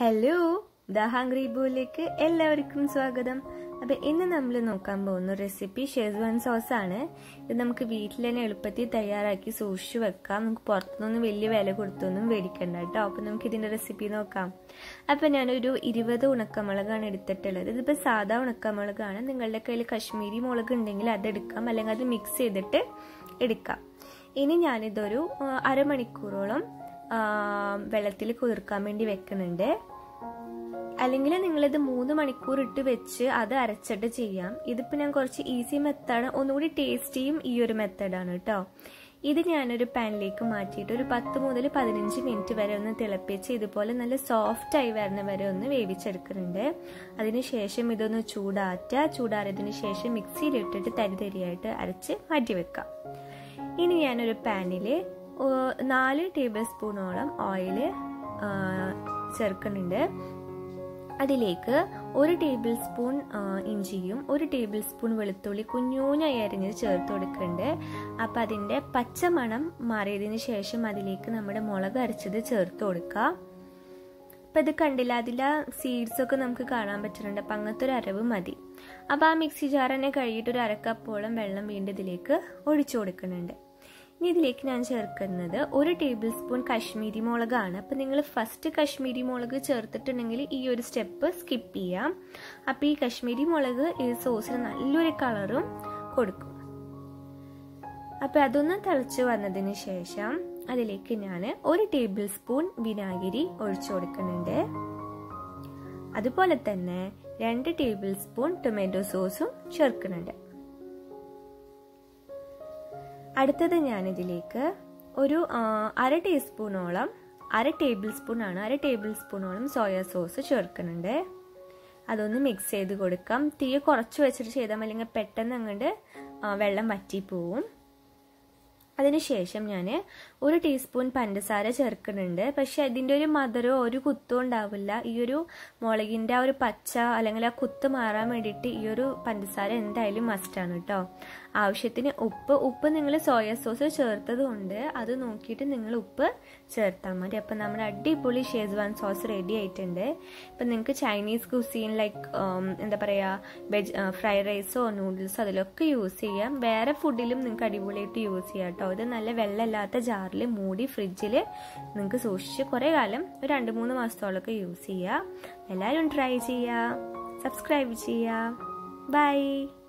hello the hungry ബൂലേക്ക് എല്ലാവർക്കും സ്വാഗതം അപ്പൊ ഇന്ന് നമ്മൾ നോക്കാൻ പോകുന്ന റെസിപ്പി ഷെസ്വാൻ സോസ് ആണ് ഇത് നമുക്ക് വീട്ടിൽ തന്നെ എളുപ്പത്തിൽ തയ്യാറാക്കി സൂക്ഷിച്ചു വെക്കാം നമുക്ക് പുറത്തുനിന്ന് വലിയ വില കൊടുത്തൊന്നും മേടിക്കണ്ട കേട്ടോ അപ്പൊ നമുക്ക് ഇതിന്റെ റെസിപ്പി നോക്കാം അപ്പൊ ഞാനൊരു ഇരുപത് ഉണക്കമുളകാണ് എടുത്തിട്ടുള്ളത് ഇതിപ്പോ സാധാ ഉണക്കമുളകാണ് നിങ്ങളുടെ കയ്യിൽ കശ്മീരി മുളക് ഉണ്ടെങ്കിൽ അതെടുക്കാം അല്ലെങ്കിൽ അത് മിക്സ് ചെയ്തിട്ട് എടുക്കാം ഇനി ഞാനിതൊരു അരമണിക്കൂറോളം വെള്ളത്തിൽ കുതിർക്കാൻ വേണ്ടി വെക്കുന്നുണ്ട് അല്ലെങ്കിൽ നിങ്ങളിത് മൂന്ന് മണിക്കൂർ ഇട്ട് വെച്ച് അത് അരച്ചിട്ട് ചെയ്യാം ഇതിപ്പോൾ ഞാൻ കുറച്ച് ഈസി മെത്തേഡ് ഒന്നുകൂടി ടേസ്റ്റിയും ഈ ഒരു മെത്തേഡാണ് കേട്ടോ ഇത് ഞാനൊരു പാനിലേക്ക് മാറ്റിയിട്ട് ഒരു പത്ത് മുതൽ പതിനഞ്ച് മിനിറ്റ് വരെ ഒന്ന് തിളപ്പിച്ച് ഇതുപോലെ നല്ല സോഫ്റ്റ് ആയി വരുന്ന വരെ ഒന്ന് വേവിച്ചെടുക്കുന്നുണ്ട് അതിനുശേഷം ഇതൊന്ന് ചൂടാറ്റുക ചൂടാറിയതിന് ശേഷം മിക്സിയിൽ ഇട്ടിട്ട് തരി തരിയായിട്ട് അരച്ച് മാറ്റി വെക്കാം ഇനി ഞാനൊരു പാനിൽ നാല് ടേബിൾ സ്പൂണോളം ഓയിൽ ചേർക്കുന്നുണ്ട് അതിലേക്ക് ഒരു ടേബിൾ സ്പൂൺ ഇഞ്ചിയും ഒരു ടേബിൾ സ്പൂൺ വെളുത്തുള്ളി കുഞ്ഞൂഞ്ഞായി അരിഞ്ഞത് ചേർത്ത് കൊടുക്കുന്നുണ്ട് അപ്പം അതിൻ്റെ പച്ചമണം മാറിയതിന് ശേഷം അതിലേക്ക് നമ്മുടെ മുളക് അരച്ചത് ചേർത്ത് കൊടുക്കുക അപ്പം ഇത് കണ്ടില്ല അതിൽ സീഡ്സ് ഒക്കെ നമുക്ക് കാണാൻ പറ്റുന്നുണ്ട് അപ്പം അങ്ങനത്തെ ഒരു അരവ് മതി അപ്പം ആ മിക്സി ജാർ തന്നെ കഴുകിയിട്ട് ഒരു അരക്കപ്പോളം വെള്ളം വീണ്ടും ഇതിലേക്ക് ഒഴിച്ചു കൊടുക്കുന്നുണ്ട് ഇനി ഇതിലേക്ക് ഞാൻ ചേർക്കുന്നത് ഒരു ടേബിൾ സ്പൂൺ കശ്മീരി മുളകാണ് അപ്പം നിങ്ങൾ ഫസ്റ്റ് കശ്മീരി മുളക് ചേർത്തിട്ടുണ്ടെങ്കിൽ ഈ ഒരു സ്റ്റെപ്പ് സ്കിപ്പ് ചെയ്യാം അപ്പം ഈ കശ്മീരി മുളക് ഈ സോസിന് നല്ലൊരു കളറും കൊടുക്കും അപ്പം അതൊന്ന് തിളച്ച് വന്നതിന് ശേഷം അതിലേക്ക് ഞാൻ ഒരു ടേബിൾ സ്പൂൺ വിനാഗിരി ഒഴിച്ചു കൊടുക്കുന്നുണ്ട് അതുപോലെ തന്നെ രണ്ട് ടേബിൾ സ്പൂൺ ടൊമാറ്റോ സോസും ചേർക്കുന്നുണ്ട് അടുത്തത് ഞാനിതിലേക്ക് ഒരു അര ടീസ്പൂണോളം അര ടേബിൾ സ്പൂൺ ആണ് അര ടേബിൾ സ്പൂണോളം സോയ സോസ് ചേർക്കുന്നുണ്ട് അതൊന്ന് മിക്സ് ചെയ്ത് കൊടുക്കാം തീ കുറച്ച് വെച്ചിട്ട് ചെയ്താൽ അല്ലെങ്കിൽ പെട്ടെന്ന് അങ്ങോട്ട് വെള്ളം വറ്റി പോവും അതിനുശേഷം ഞാൻ ഒരു ടീസ്പൂൺ പഞ്ചസാര ചേർക്കുന്നുണ്ട് പക്ഷെ അതിൻ്റെ ഒരു മധുരമോ ഒരു കുത്തും ഉണ്ടാവില്ല ഈ ഒരു മുളകിൻ്റെ ആ ഒരു പച്ച അല്ലെങ്കിൽ ആ കുത്ത് മാറാൻ വേണ്ടിയിട്ട് ഈ ഒരു പഞ്ചസാര എന്തായാലും മസ്റ്റാണ് കേട്ടോ ആവശ്യത്തിന് ഉപ്പ് ഉപ്പ് നിങ്ങൾ സോയ സോസ് ചേർത്തത് കൊണ്ട് അത് നോക്കിയിട്ട് നിങ്ങൾ ഉപ്പ് ചേർത്താൽ മതി അപ്പം നമ്മുടെ അടിപൊളി ഷേസ്വാൻ സോസ് റെഡി ആയിട്ടുണ്ട് ഇപ്പം നിങ്ങൾക്ക് ചൈനീസ് കുസീൻ ലൈക്ക് എന്താ പറയുക വെജ് ഫ്രൈഡ് റൈസോ നൂഡിൽസോ അതിലൊക്കെ യൂസ് ചെയ്യാം വേറെ ഫുഡിലും നിങ്ങൾക്ക് അടിപൊളിയായിട്ട് യൂസ് ചെയ്യാം കേട്ടോ ഇത് നല്ല വെള്ളമില്ലാത്ത ജാറിൽ മൂടി ഫ്രിഡ്ജിൽ നിങ്ങൾക്ക് സൂക്ഷിച്ച് കുറേ കാലം ഒരു രണ്ട് മൂന്ന് മാസത്തോളമൊക്കെ യൂസ് ചെയ്യുക എല്ലാവരും ട്രൈ ചെയ്യുക സബ്സ്ക്രൈബ് ചെയ്യുക ബൈ